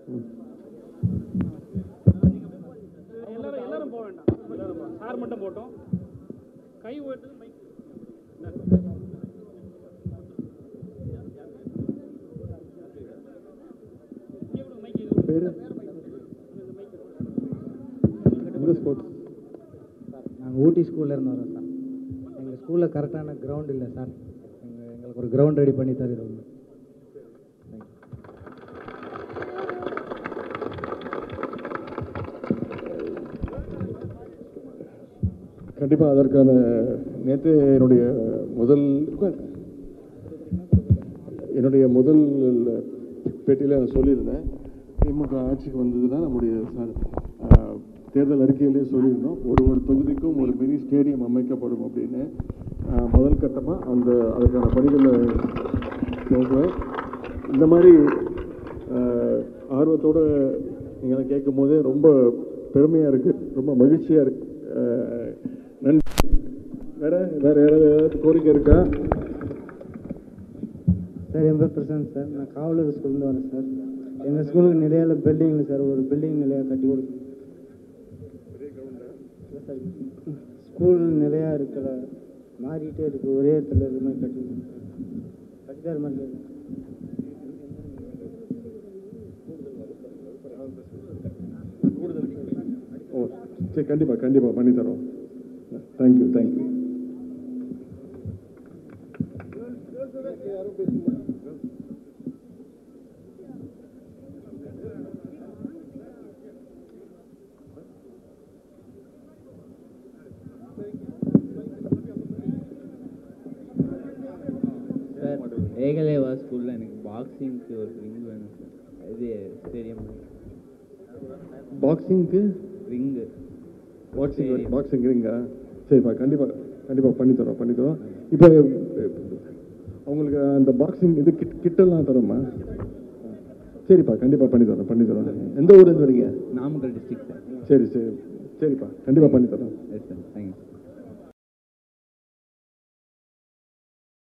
எல்லாரும் எல்லாரும் போக வேண்டாம் எல்லாரும் போ. சார் மட்டும் போட்டோம் கை ஓட்டு மைக் பேர் எந்த ஸ்போர்ட்ஸ் நாங்கள் ஊட்டி ஸ்கூல்ல இருந்து வரோம் சார் எங்கள் ஸ்கூலில் கரெக்டான கிரவுண்ட் இல்லை சார் எங்கள் எங்களுக்கு ஒரு கிரவுண்ட் ரெடி பண்ணி தருகிறோம் கண்டிப்பாக அதற்கான நேற்று என்னுடைய முதல் என்னுடைய முதல் பேட்டியில் நான் சொல்லியிருந்தேன் திமுக ஆட்சிக்கு வந்ததுன்னா நம்முடைய ச- ஆஹ், தேர்தல் அறிக்கையிலே சொல்லியிருந்தோம் ஒரு ஒரு தொகுதிக்கும் ஒரு மினி ஸ்டேடியம் அமைக்கப்படும் அப்படின்னு ஆஹ், முதல் கட்டமாக அந்த அதுக்கான பணிகளை போகுவேன் இந்த மாதிரி ஆஹ், ஆர்வத்தோட நீங்கள் கேட்கும் போதே ரொம்ப பெருமையாக இருக்குது ரொம்ப மகிழ்ச்சியாக இருக்கு ஆஹ், நன்றி வேற வேற யாராவது ஏதாவது கோரிக்கை இருக்கா சார் என் பேர் பிரசாந்த் சார் நான் காவலர் ஸ்கூல்லேருந்து வரேன் சார் எங்கள் ஸ்கூலுக்கு நிலையால பில்டிங் இல்லை சார் ஒரு பில்டிங் நிலையாக கட்டி கொடுக்கணும் இல்லை சார் ஸ்கூல் நிலையாக இருக்கல மாறிட்டே இருக்கு ஒரே இடத்துல இருக்கிற மாதிரி கட்டி கட்டி தர மாதிரி இருக்கு. ஓ சரி கண்டிப்பாக கண்டிப்பாக பண்ணி தரோம் தேங்க்யூ தேங்க்யூ சார் ஏகலேவா ஸ்கூலில் எனக்கு பாக்ஸிங்க்கு ஒரு ரிங் வேணும் சார் இது ஸ்டேடியம் பாக்ஸிங்க்கு ரிங்கு பாக்ஸிங் பாக்ஸிங் இருங்க சரிப்பா கண்டிப்பாக கண்டிப்பாக பண்ணி தரோம் பண்ணி தரோம் இப்போ அவங்களுக்கு அந்த பாக்ஸிங் இது கிட் கிட்டெல்லாம் தரோமா சரிப்பா கண்டிப்பாக பண்ணி தரோம் பண்ணி தரோம் எந்த ஊர்லேருந்து வரீங்க நாமக்கல் டிஸ்ட்ரிக்ட் சார் சரி சரி சரிப்பா கண்டிப்பாக பண்ணி தரோம் எஸ் சார்